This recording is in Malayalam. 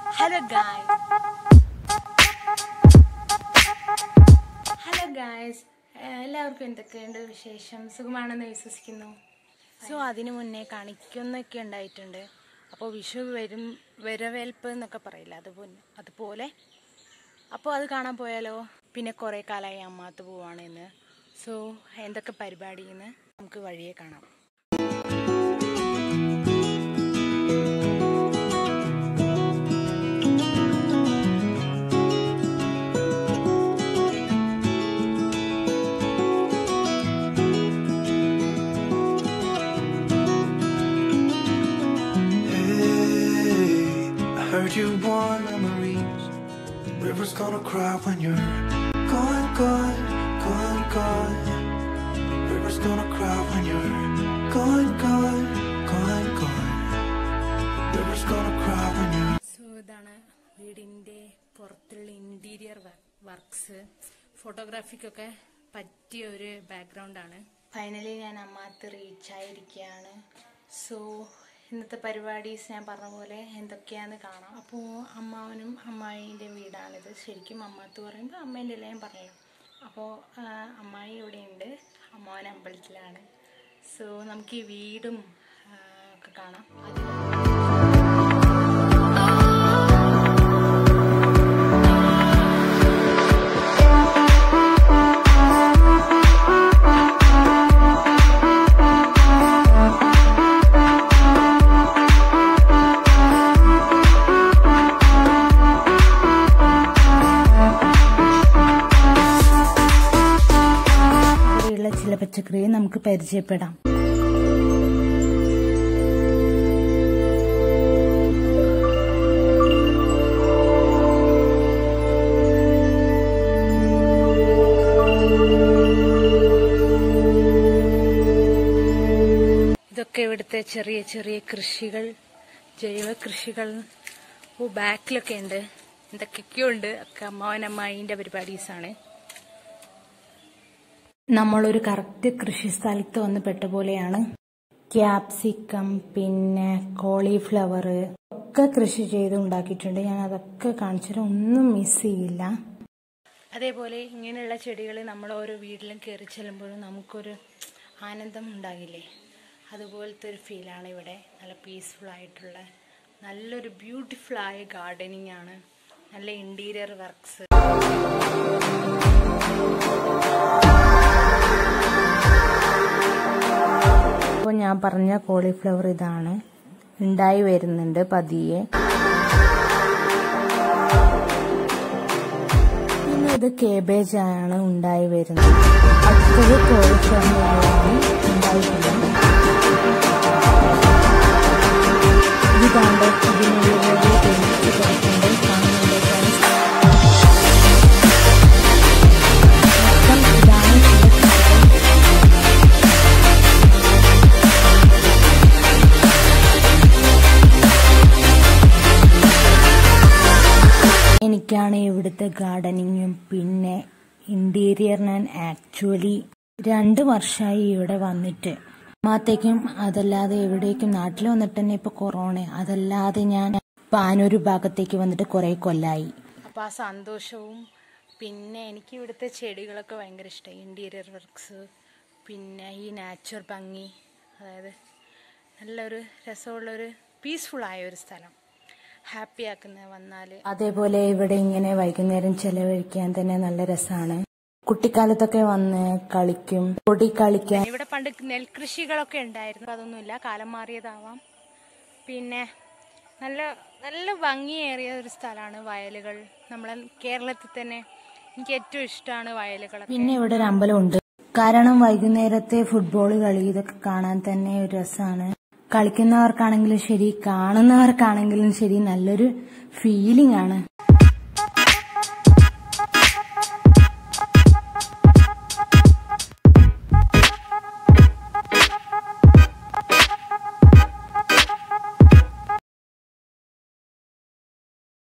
ഹലോ ഗായ്സ് ഹലോ ഗായ്സ് എല്ലാവർക്കും എന്തൊക്കെയുണ്ട് വിശേഷം സുഖമാണെന്ന് വിശ്വസിക്കുന്നു സോ അതിനു മുന്നേ കാണിക്കുന്നൊക്കെ ഉണ്ടായിട്ടുണ്ട് അപ്പോൾ വിഷു വരും വരവേൽപ്പ് എന്നൊക്കെ പറയില്ല അതുപോലെ അതുപോലെ അപ്പോൾ അത് കാണാൻ പോയാലോ പിന്നെ കുറേ കാലമായി അമ്മാത്ത് പോവാണെന്ന് സോ എന്തൊക്കെ പരിപാടിയെന്ന് നമുക്ക് വഴിയെ കാണാം Hey, I heard you want memories. River's gonna cry when you're gone, gone, gone, gone. River's gonna cry when you're gone, gone, gone, gone. River's gonna cry when you're so ഇതാണ് വീടിൻ്റെ പുറത്തുള്ള ഇൻറ്റീരിയർ വർക്ക്സ് ഫോട്ടോഗ്രാഫിക്കൊക്കെ പറ്റിയ ഒരു ബാക്ക്ഗ്രൗണ്ടാണ് ഫൈനലി ഞാൻ അമ്മാത്ത് റീച്ച് ആയിരിക്കുകയാണ് സോ ഇന്നത്തെ പരിപാടീസ് ഞാൻ പറഞ്ഞ പോലെ എന്തൊക്കെയാന്ന് കാണാം അപ്പോൾ അമ്മാവനും അമ്മായിൻ്റെ വീടാണിത് ശരിക്കും അമ്മാത്ത് പറയുമ്പോൾ അമ്മേൻ്റെ എല്ലാം പറഞ്ഞു അപ്പോൾ അമ്മായി ഇവിടെയുണ്ട് അമ്മാവൻ അമ്പലത്തിലാണ് സോ നമുക്ക് ഈ വീടും ആ, ഒക്കെ കാണാം അതിന് ഇവിടെയുള്ള ചില പച്ചക്കറിയെ നമുക്ക് പരിചയപ്പെടാം ഇതൊക്കെ ഇവിടുത്തെ ചെറിയ ചെറിയ കൃഷികൾ ജൈവ കൃഷികൾ ഓ ബാക്കിലൊക്കെ ഉണ്ട് എന്തൊക്കെയൊക്കെയോ ഉണ്ട് ഒക്കെ അമ്മാവൻ അമ്മായിന്റെ പരിപാടീസാണ് നമ്മളൊരു കറക്റ്റ് കൃഷി സ്ഥലത്ത് വന്ന് പെട്ട പോലെയാണ് ക്യാപ്സിക്കം പിന്നെ കോളിഫ്ലവർ ഒക്കെ കൃഷി ചെയ്ത് ഉണ്ടാക്കിയിട്ടുണ്ട് ഞാൻ അതൊക്കെ കാണിച്ചിട്ട് ഒന്നും മിസ് ചെയ്യില്ല അതേപോലെ ഇങ്ങനെയുള്ള ചെടികൾ നമ്മൾ ഓരോ വീട്ടിലും കയറി ചെല്ലുമ്പോഴും നമുക്കൊരു ആനന്ദം ഉണ്ടാകില്ലേ അതുപോലത്തെ ഒരു ഫീലാണ് ഇവിടെ നല്ല പീസ്ഫുൾ ആയിട്ടുള്ള നല്ലൊരു ബ്യൂട്ടിഫുൾ ആയ ഗാർഡനിങ് ആണ് നല്ല ഇൻറ്റീരിയർ വർക്ക്സ് അപ്പോൾ ഞാൻ പറഞ്ഞ കോളിഫ്ലവർ ഇതാണ് ഉണ്ടായി വരുന്നുണ്ട് പതിയെ പിന്നെ ഇത് കേബേജ് ആണ് ഉണ്ടായി വരുന്നത് അടുത്തത് കോളിഫ്ലവറാണ് ഉണ്ടായിട്ടില്ല ഇതാണ്ട് ഇതിനുള്ളിൽ വലിയ തെളിച്ച് കിടക്കുന്നുണ്ട് കാണുന്നുണ്ട് friends. മൊത്തം ഇതാണ് ഇതിന്റെ കാര്യം. എനിക്കാണ് ഇവിടുത്തെ ഗാർഡനിങ്ങും പിന്നെ ഇന്റീരിയർ ഞാൻ ആക്ച്വലി രണ്ട് വർഷമായി ഇവിടെ വന്നിട്ട് മാത്തേക്കും അതല്ലാതെ എവിടേക്കും നാട്ടിൽ വന്നിട്ട് തന്നെ ഇപ്പൊ കൊറോണ അതല്ലാതെ ഞാൻ പാനൂര് ഭാഗത്തേക്ക് വന്നിട്ട് കുറെ കൊല്ലായി അപ്പൊ ആ സന്തോഷവും പിന്നെ എനിക്ക് ഇവിടുത്തെ ചെടികളൊക്കെ ഭയങ്കര ഇഷ്ടമായി ഇന്റീരിയർ വർക്ക്സ് പിന്നെ ഈ നാച്ചുറൽ ഭംഗി അതായത് നല്ലൊരു രസമുള്ളൊരു പീസ്ഫുൾ ആയ ഒരു സ്ഥലം ഹാപ്പി ആക്കുന്ന വന്നാൽ അതേപോലെ ഇവിടെ ഇങ്ങനെ വൈകുന്നേരം ചെലവഴിക്കാൻ തന്നെ നല്ല രസമാണ് കുട്ടിക്കാലത്തൊക്കെ വന്ന് കളിക്കും പൊടി കളിക്കാൻ ഇവിടെ പണ്ട് നെൽകൃഷികളൊക്കെ ഉണ്ടായിരുന്നു അതൊന്നുമില്ല കാലം മാറിയതാവാം പിന്നെ നല്ല നല്ല ഭംഗിയേറിയ ഒരു സ്ഥലമാണ് വയലുകൾ നമ്മളെ കേരളത്തിൽ തന്നെ എനിക്ക് ഏറ്റവും ഇഷ്ടമാണ് വയലുകൾ പിന്നെ ഇവിടെ ഒരു അമ്പലമുണ്ട് കാരണം വൈകുന്നേരത്തെ ഫുട്ബോൾ കളി ഇതൊക്കെ കാണാൻ തന്നെ ഒരു രസമാണ് കളിക്കുന്നവർക്കാണെങ്കിലും ശരി കാണുന്നവർക്കാണെങ്കിലും ശരി നല്ലൊരു ഫീലിംഗ് ആണ്